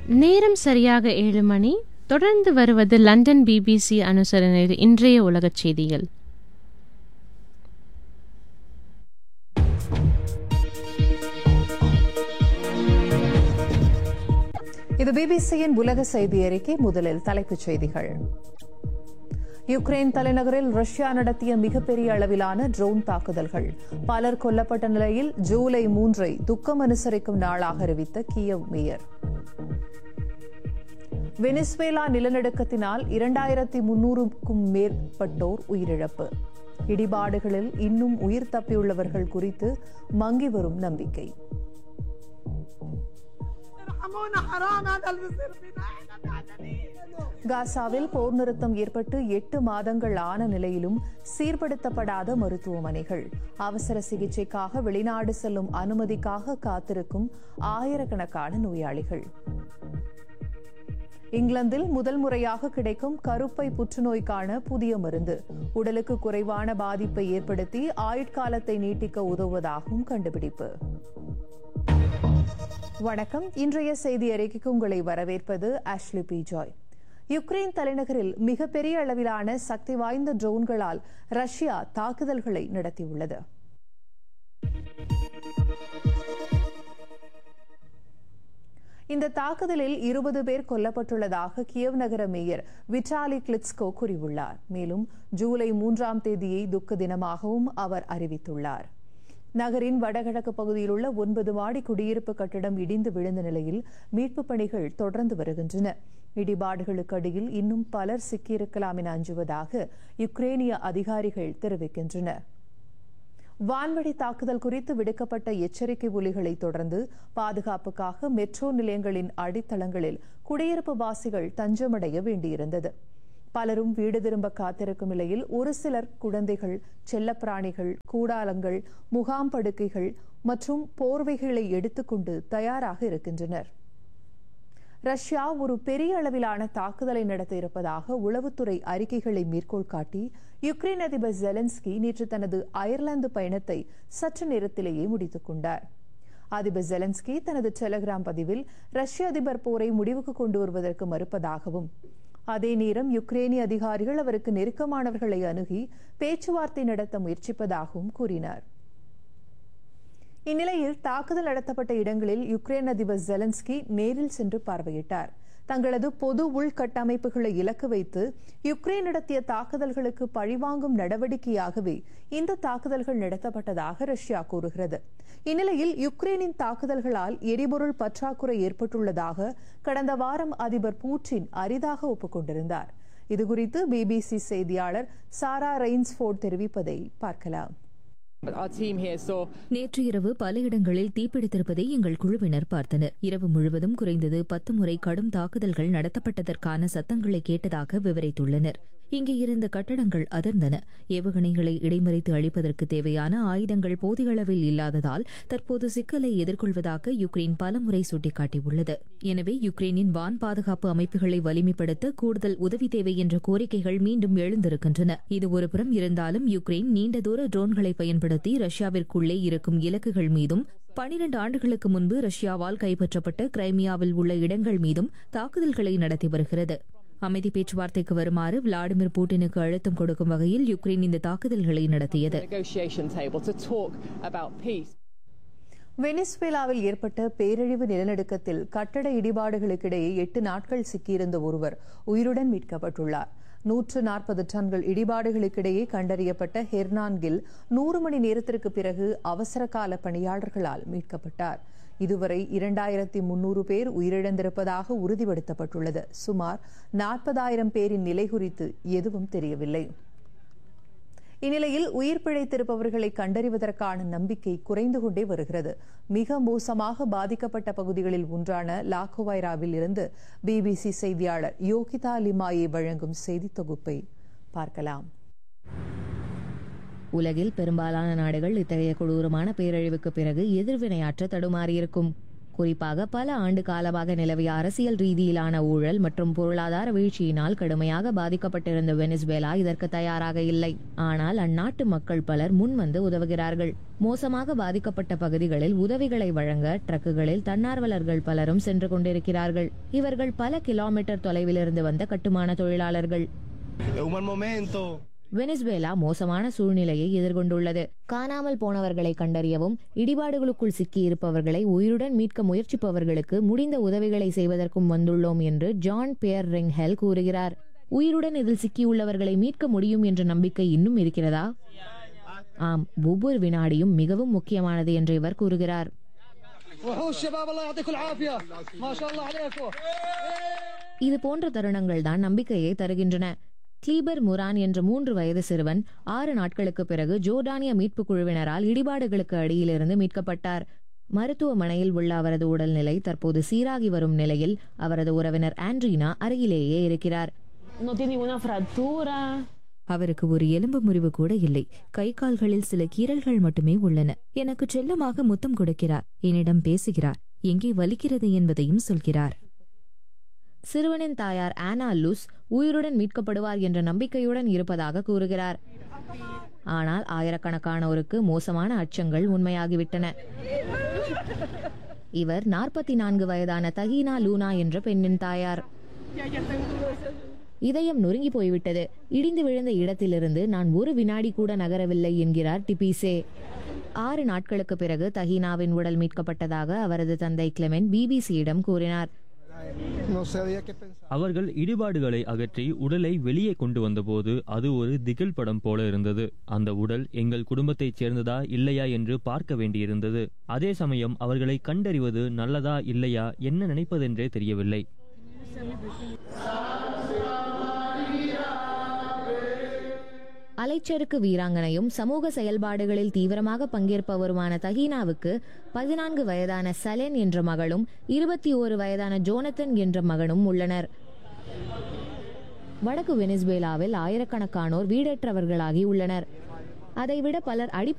நேரம் சரியாக ஏழு மணி தொடர்ந்து வருவது லண்டன் பிபிசி அனுசரணையில் இன்றைய உலகச் செய்திகள் இது பிபிசியின் உலக செய்தி அறிக்கை முதலில் தலைப்புச் செய்திகள் யுக்ரைன் தலைநகரில் ரஷ்யா நடத்திய மிகப்பெரிய அளவிலான ட்ரோன் தாக்குதல்கள் பலர் கொல்லப்பட்ட நிலையில் ஜூலை மூன்றை துக்கம் அனுசரிக்கும் நாளாக அறிவித்த கியவ் மேயர் வெனிஸ்வேலா நிலநடுக்கத்தினால் இரண்டாயிரத்தி முன்னூறுக்கும் மேற்பட்டோர் உயிரிழப்பு இடிபாடுகளில் இன்னும் உயிர் தப்பியுள்ளவர்கள் குறித்து மங்கி வரும் நம்பிக்கை ارحمونا حرام هذا اللي بيصير فينا احنا تعبانين காசாவில் போர் நிறுத்தம் ஏற்பட்டு எட்டு மாதங்கள் ஆன நிலையிலும் சீர்படுத்தப்படாத மருத்துவமனைகள் அவசர சிகிச்சைக்காக வெளிநாடு செல்லும் அனுமதிக்காக காத்திருக்கும் ஆயிரக்கணக்கான நோயாளிகள் இங்கிலாந்தில் முதல் முறையாக கிடைக்கும் கருப்பை புற்றுநோய்க்கான புதிய மருந்து உடலுக்கு குறைவான பாதிப்பை ஏற்படுத்தி ஆயுட்காலத்தை நீட்டிக்க உதவுவதாகவும் கண்டுபிடிப்பு வணக்கம் இன்றைய செய்தி அறிக்கைக்கு உங்களை வரவேற்பது ஆஷ்லி பி ஜாய் யுக்ரைன் தலைநகரில் மிகப்பெரிய அளவிலான சக்தி வாய்ந்த ட்ரோன்களால் ரஷ்யா தாக்குதல்களை நடத்தியுள்ளது இந்த தாக்குதலில் இருபது பேர் கொல்லப்பட்டுள்ளதாக கியவ் நகர மேயர் விட்டாலி கிளிட்ஸ்கோ கூறியுள்ளார் மேலும் ஜூலை மூன்றாம் தேதியை துக்க தினமாகவும் அவர் அறிவித்துள்ளார் நகரின் வடகிழக்கு பகுதியில் உள்ள ஒன்பது மாடி குடியிருப்பு கட்டிடம் இடிந்து விழுந்த நிலையில் மீட்புப் பணிகள் தொடர்ந்து வருகின்றன இடிபாடுகளுக்கு அடியில் இன்னும் பலர் சிக்கியிருக்கலாம் என அஞ்சுவதாக யுக்ரேனிய அதிகாரிகள் தெரிவிக்கின்றனர் வான்வழி தாக்குதல் குறித்து விடுக்கப்பட்ட எச்சரிக்கை ஒலிகளை தொடர்ந்து பாதுகாப்புக்காக மெட்ரோ நிலையங்களின் அடித்தளங்களில் குடியிருப்பு வாசிகள் தஞ்சமடைய வேண்டியிருந்தது பலரும் வீடு திரும்ப காத்திருக்கும் நிலையில் ஒரு சிலர் குழந்தைகள் செல்லப்பிராணிகள் கூடாலங்கள் முகாம் படுக்கைகள் மற்றும் போர்வைகளை எடுத்துக்கொண்டு தயாராக இருக்கின்றனர் ரஷ்யா ஒரு பெரிய அளவிலான தாக்குதலை நடத்த இருப்பதாக உளவுத்துறை அறிக்கைகளை மேற்கோள் காட்டி யுக்ரைன் அதிபர் ஜெலன்ஸ்கி நேற்று தனது அயர்லாந்து பயணத்தை சற்று நேரத்திலேயே முடித்துக் கொண்டார் அதிபர் ஜெலன்ஸ்கி தனது டெலகிராம் பதிவில் ரஷ்ய அதிபர் போரை முடிவுக்கு கொண்டு வருவதற்கு மறுப்பதாகவும் அதே நேரம் யுக்ரேனிய அதிகாரிகள் அவருக்கு நெருக்கமானவர்களை அணுகி பேச்சுவார்த்தை நடத்த முயற்சிப்பதாகவும் கூறினார் இந்நிலையில் தாக்குதல் நடத்தப்பட்ட இடங்களில் யுக்ரைன் அதிபர் ஜெலன்ஸ்கி நேரில் சென்று பார்வையிட்டார் தங்களது பொது உள்கட்டமைப்புகளை இலக்கு வைத்து யுக்ரைன் நடத்திய தாக்குதல்களுக்கு பழிவாங்கும் நடவடிக்கையாகவே இந்த தாக்குதல்கள் நடத்தப்பட்டதாக ரஷ்யா கூறுகிறது இந்நிலையில் யுக்ரைனின் தாக்குதல்களால் எரிபொருள் பற்றாக்குறை ஏற்பட்டுள்ளதாக கடந்த வாரம் அதிபர் பூட்டின் அரிதாக ஒப்புக்கொண்டிருந்தார் இதுகுறித்து பிபிசி செய்தியாளர் சாரா ரெயின்ஸ்போர்ட் தெரிவிப்பதை பார்க்கலாம் But our team here saw நேற்று இரவு பல இடங்களில் தீப்பிடித்திருப்பதை எங்கள் குழுவினர் பார்த்தனர் இரவு முழுவதும் குறைந்தது பத்து முறை கடும் தாக்குதல்கள் நடத்தப்பட்டதற்கான சத்தங்களை கேட்டதாக விவரித்துள்ளனர் இங்கே இருந்த கட்டடங்கள் அதிர்ந்தன ஏவுகணைகளை இடைமறித்து அழிப்பதற்கு தேவையான ஆயுதங்கள் போதிய அளவில் இல்லாததால் தற்போது சிக்கலை எதிர்கொள்வதாக யுக்ரைன் பலமுறை சுட்டிக்காட்டியுள்ளது எனவே யுக்ரைனின் வான் பாதுகாப்பு அமைப்புகளை வலிமைப்படுத்த கூடுதல் உதவி தேவை என்ற கோரிக்கைகள் மீண்டும் எழுந்திருக்கின்றன இது ஒருபுறம் இருந்தாலும் யுக்ரைன் நீண்ட தூர ட்ரோன்களை பயன்படுத்தி ரஷ்யாவிற்குள்ளே இருக்கும் இலக்குகள் மீதும் பனிரண்டு ஆண்டுகளுக்கு முன்பு ரஷ்யாவால் கைப்பற்றப்பட்ட கிரைமியாவில் உள்ள இடங்கள் மீதும் தாக்குதல்களை நடத்தி வருகிறது அமைதி பேச்சுவார்த்தைக்கு வருமாறு விளாடிமிர் புட்டினுக்கு அழுத்தம் கொடுக்கும் வகையில் யுக்ரைன் இந்த தாக்குதல்களை நடத்தியது negotiation table to talk about peace. வெனிசுவேலாவில் ஏற்பட்ட பேரழிவு நிலநடுக்கத்தில் கட்டட இடிபாடுகளுக்கிடையே எட்டு நாட்கள் சிக்கியிருந்த ஒருவர் உயிருடன் மீட்கப்பட்டுள்ளார் நூற்று நாற்பது டன்கள் இடிபாடுகளுக்கிடையே கண்டறியப்பட்ட ஹெர்னான் கில் நூறு மணி நேரத்திற்கு பிறகு அவசர கால பணியாளர்களால் மீட்கப்பட்டார் இதுவரை இரண்டாயிரத்தி முன்னூறு பேர் உயிரிழந்திருப்பதாக உறுதிப்படுத்தப்பட்டுள்ளது சுமார் நாற்பதாயிரம் பேரின் நிலை குறித்து எதுவும் தெரியவில்லை இந்நிலையில் உயிர் பிழைத்திருப்பவர்களை கண்டறிவதற்கான நம்பிக்கை குறைந்து கொண்டே வருகிறது மிக மோசமாக பாதிக்கப்பட்ட பகுதிகளில் ஒன்றான லாக்கோவைராவில் இருந்து பிபிசி செய்தியாளர் யோகிதா லிமாயை வழங்கும் செய்தி தொகுப்பை பார்க்கலாம் உலகில் பெரும்பாலான நாடுகள் இத்தகைய கொடூரமான பேரழிவுக்கு பிறகு எதிர்வினையாற்ற தடுமாறியிருக்கும் குறிப்பாக பல ஆண்டு காலமாக நிலவிய அரசியல் ரீதியிலான ஊழல் மற்றும் பொருளாதார வீழ்ச்சியினால் கடுமையாக பாதிக்கப்பட்டிருந்த வெனிசுவேலா இதற்கு தயாராக இல்லை ஆனால் அந்நாட்டு மக்கள் பலர் முன்வந்து உதவுகிறார்கள் மோசமாக பாதிக்கப்பட்ட பகுதிகளில் உதவிகளை வழங்க ட்ரக்குகளில் தன்னார்வலர்கள் பலரும் சென்று கொண்டிருக்கிறார்கள் இவர்கள் பல கிலோமீட்டர் தொலைவிலிருந்து வந்த கட்டுமான தொழிலாளர்கள் Es un mal momento. Venezuela மோசமான சூழ்நிலையை எதிர்கொண்டுள்ளது காணாமல் போனவர்களை கண்டறியவும் இடிபாடுகளுக்குள் சிக்கியிருப்பவர்களை உயிருடன் மீட்க முயற்சிப்பவர்களுக்கு முடிந்த உதவிகளை செய்வதற்கும் வந்துள்ளோம் என்று ஜான் பியர் ரிங்ஹெல் கூறுகிறார் உயிருடன் இதில் சிக்கியுள்ளவர்களை மீட்க முடியும் என்ற நம்பிக்கை இன்னும் இருக்கிறதா ஆம் ஒவ்வொரு வினாடியும் மிகவும் முக்கியமானது என்று இவர் கூறுகிறார் وحوش شباب الله يعطيكم العافيه ما شاء الله عليكم இது போன்ற தருணங்கள் தான் நம்பிக்கையை தருகின்றன கிளீபர் முரான் என்ற மூன்று வயது சிறுவன் ஆறு நாட்களுக்கு பிறகு ஜோர்டானிய மீட்புக் குழுவினரால் இடிபாடுகளுக்கு அடியிலிருந்து மீட்கப்பட்டார் மருத்துவமனையில் உள்ள அவரது உடல்நிலை தற்போது சீராகி வரும் நிலையில் அவரது உறவினர் ஆண்ட்ரீனா அருகிலேயே இருக்கிறார் no tiene ninguna fractura. அவருக்கு ஒரு எலும்பு முறிவு கூட இல்லை கை கால்களில் சில கீறல்கள் மட்டுமே உள்ளன எனக்கு செல்லமாக முத்தம் கொடுக்கிறார் என்னிடம் பேசுகிறார் எங்கே வலிக்கிறது என்பதையும் சொல்கிறார் சிறுவனின் தாயார் ஆனா லூஸ் உயிருடன் மீட்கப்படுவார் என்ற நம்பிக்கையுடன் இருப்பதாக கூறுகிறார் ஆனால் ஆயிரக்கணக்கானோருக்கு மோசமான அச்சங்கள் உண்மையாகிவிட்டன இவர் நாற்பத்தி நான்கு வயதான தஹீனா லூனா என்ற பெண்ணின் தாயார் இதயம் நொறுங்கி போய்விட்டது இடிந்து விழுந்த இடத்திலிருந்து நான் ஒரு வினாடி கூட நகரவில்லை என்கிறார் டிபிசே ஆறு நாட்களுக்கு பிறகு தஹீனாவின் உடல் மீட்கப்பட்டதாக அவரது தந்தை கிளெமென் பிபிசியிடம் கூறினார் No sabía qué pensar. அவர்கள் இடிபாடுகளை அகற்றி உடலை வெளியே கொண்டு வந்தபோது அது ஒரு திகில் படம் போல இருந்தது அந்த உடல் எங்கள் குடும்பத்தைச் சேர்ந்ததா இல்லையா என்று பார்க்க வேண்டியிருந்தது அதே சமயம் அவர்களை கண்டறிவது நல்லதா இல்லையா என்ன நினைப்பதென்றே தெரியவில்லை அலைச்சறுக்கு வீராங்கனையும் சமூக செயல்பாடுகளில் தீவிரமாக பங்கேற்பவருமான தஹீனாவுக்கு பதினான்கு வயதான சலென் என்ற மகளும் இருபத்தி ஓரு வயதான ஜோனத்தன் என்ற மகனும் உள்ளனர் வடக்கு வெனிசுவேலாவில் ஆயிரக்கணக்கானோர் வீடற்றவர்களாகி உள்ளனர் அதைவிட பலர் அடிப்படை